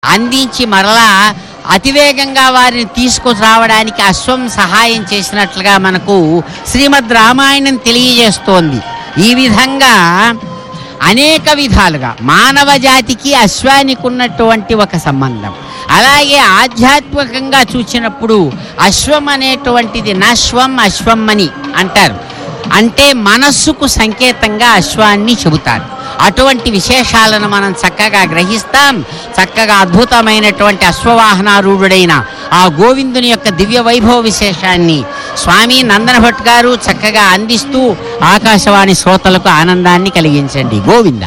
అందించి మరలా అతివేగంగా వారిని తీసుకురావడానికి అశ్వం సహాయం చేసినట్లుగా మనకు శ్రీమద్ రామాయణం తెలియజేస్తోంది ఈ విధంగా అనేక విధాలుగా మానవ జాతికి అశ్వానికి ఉన్నటువంటి ఒక సంబంధం అలాగే ఆధ్యాత్మికంగా చూసినప్పుడు అశ్వం అనేటువంటిది నశ్వం అశ్వం అని అంటారు అంటే మనస్సుకు సంకేతంగా అశ్వాన్ని చెబుతారు అటువంటి విశేషాలను మనం చక్కగా గ్రహిస్తాం చక్కగా అద్భుతమైనటువంటి అశ్వవాహనారూఢుడైన ఆ గోవిందుని యొక్క దివ్య వైభవ విశేషాన్ని స్వామి నందన భట్ గారు చక్కగా అందిస్తూ ఆకాశవాణి శ్రోతలకు ఆనందాన్ని కలిగించండి గోవింద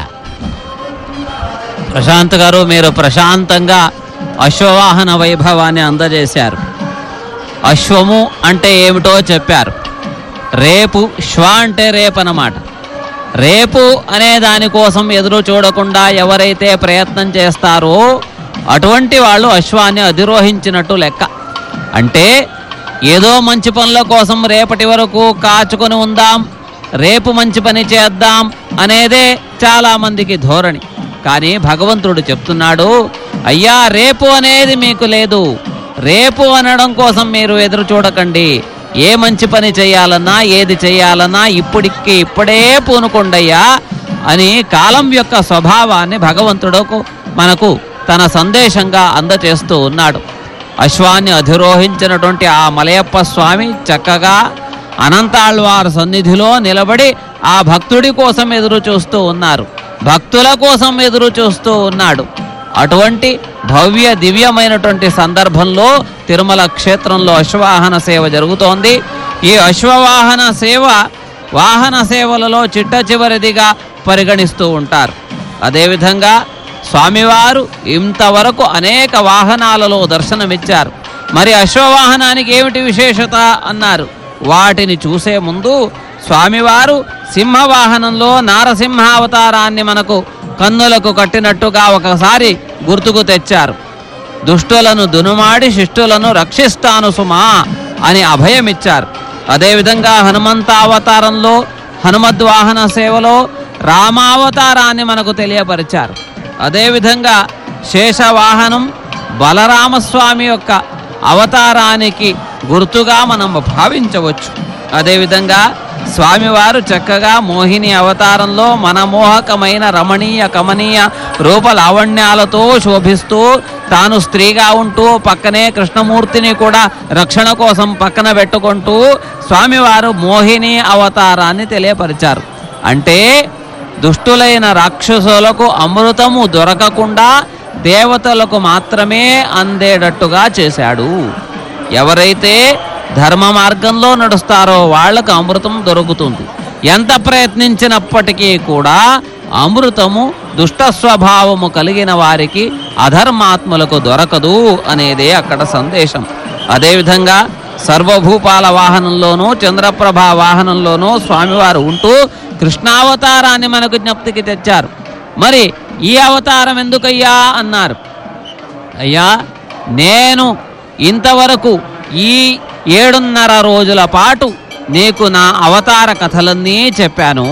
ప్రశాంత్ గారు మీరు ప్రశాంతంగా అశ్వవాహన వైభవాన్ని అందజేశారు అశ్వము అంటే ఏమిటో చెప్పారు రేపు శ్వ అంటే రేపు అన్నమాట రేపు అనే దానికోసం ఎదురు చూడకుండా ఎవరైతే ప్రయత్నం చేస్తారో అటువంటి వాళ్ళు అశ్వాన్ని అధిరోహించినట్టు లెక్క అంటే ఏదో మంచి పనుల కోసం రేపటి వరకు కాచుకొని ఉందాం రేపు మంచి పని చేద్దాం అనేదే చాలా మందికి ధోరణి కానీ భగవంతుడు చెప్తున్నాడు అయ్యా రేపు అనేది మీకు లేదు రేపు అనడం కోసం మీరు ఎదురు చూడకండి ఏ మంచి పని చేయాలన్నా ఏది చేయాలన్నా ఇప్పటికి ఇప్పుడే పూనుకోండయ్యా అని కాలం యొక్క స్వభావాన్ని భగవంతుడుకు మనకు తన సందేశంగా అందచేస్తూ ఉన్నాడు అశ్వాన్ని అధిరోహించినటువంటి ఆ మలయప్ప స్వామి చక్కగా అనంతాళ్వారు సన్నిధిలో నిలబడి ఆ భక్తుడి కోసం ఎదురు చూస్తూ ఉన్నారు భక్తుల కోసం ఎదురు చూస్తూ ఉన్నాడు అటువంటి భవ్య దివ్యమైనటువంటి సందర్భంలో తిరుమల క్షేత్రంలో అశ్వవాహన సేవ జరుగుతోంది ఈ అశ్వవాహన సేవ వాహన సేవలలో చిట్ట చివరిదిగా పరిగణిస్తూ ఉంటారు అదేవిధంగా స్వామివారు ఇంతవరకు అనేక వాహనాలలో దర్శనమిచ్చారు మరి అశ్వవాహనానికి ఏమిటి విశేషత అన్నారు వాటిని చూసే ముందు స్వామివారు సింహవాహనంలో నారసింహావతారాన్ని మనకు కన్నులకు కట్టినట్టుగా ఒకసారి గుర్తుకు తెచ్చారు దుష్టులను దునుమాడి శిష్టులను రక్షిస్తాను సుమా అని అభయమిచ్చారు అదేవిధంగా హనుమంతావతారంలో హనుమద్వాహన సేవలో రామావతారాన్ని మనకు తెలియపరిచారు అదేవిధంగా శేషవాహనం బలరామస్వామి యొక్క అవతారానికి గుర్తుగా మనం భావించవచ్చు అదేవిధంగా స్వామివారు చక్కగా మోహిని అవతారంలో మనమోహకమైన రమణీయ కమనీయ రూప లావణ్యాలతో శోభిస్తూ తాను స్త్రీగా ఉంటూ పక్కనే కృష్ణమూర్తిని కూడా రక్షణ కోసం పక్కన పెట్టుకుంటూ స్వామివారు మోహిని అవతారాన్ని తెలియపరిచారు అంటే దుష్టులైన రాక్షసులకు అమృతము దొరకకుండా దేవతలకు మాత్రమే అందేటట్టుగా చేశాడు ఎవరైతే ధర్మ మార్గంలో నడుస్తారో వాళ్లకు అమృతం దొరుకుతుంది ఎంత ప్రయత్నించినప్పటికీ కూడా అమృతము దుష్ట స్వభావము కలిగిన వారికి అధర్మాత్ములకు దొరకదు అనేదే అక్కడ సందేశం అదేవిధంగా సర్వభూపాల వాహనంలోనూ చంద్రప్రభ వాహనంలోనూ స్వామివారు ఉంటూ కృష్ణావతారాన్ని మనకు జ్ఞప్తికి తెచ్చారు మరి ఈ అవతారం ఎందుకయ్యా అన్నారు అయ్యా నేను ఇంతవరకు ఈ ఏడున్నర రోజుల పాటు నీకు నా అవతార కథలన్నీ చెప్పాను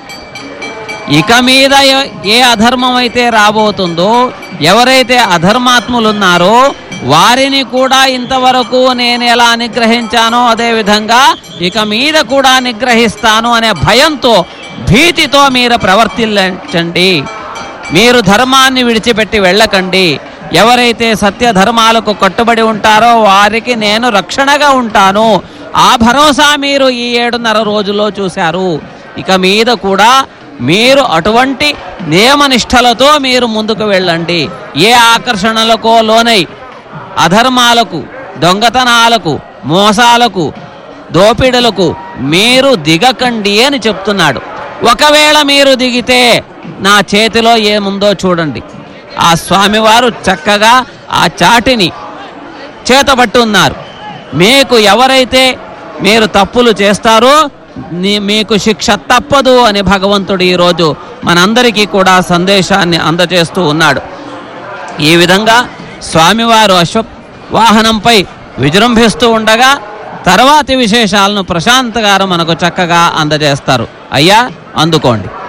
ఇక మీద ఎ- ఏ అధర్మం అయితే రాబోతుందో ఎవరైతే అధర్మాత్ములున్నారో వారిని కూడా ఇంతవరకు నేను ఎలా నిగ్రహించానో అదే విధంగా ఇక మీద కూడా నిగ్రహిస్తాను అనే భయంతో భీతితో మీరు ప్రవర్తించండి మీరు ధర్మాన్ని విడిచిపెట్టి వెళ్ళకండి ఎవరైతే సత్య ధర్మాలకు కట్టుబడి ఉంటారో వారికి నేను రక్షణగా ఉంటాను ఆ భరోసా మీరు ఈ ఏడున్నర రోజుల్లో చూశారు ఇక మీద కూడా మీరు అటువంటి నియమనిష్టలతో మీరు ముందుకు వెళ్ళండి ఏ ఆకర్షణలకో లోనై అధర్మాలకు దొంగతనాలకు మోసాలకు దోపిడులకు మీరు దిగకండి అని చెప్తున్నాడు ఒకవేళ మీరు దిగితే నా చేతిలో ఏముందో చూడండి ఆ స్వామివారు చక్కగా ఆ చాటిని చేతబట్టి ఉన్నారు మీకు ఎవరైతే మీరు తప్పులు చేస్తారో నీ- మీకు శిక్ష తప్పదు అని భగవంతుడు ఈరోజు మనందరికీ కూడా సందేశాన్ని అందజేస్తూ ఉన్నాడు ఈ విధంగా స్వామివారు అశ్వ వాహనంపై విజృంభిస్తూ ఉండగా తర్వాతి విశేషాలను ప్రశాంత్ గారు మనకు చక్కగా అందజేస్తారు అయ్యా అందుకోండి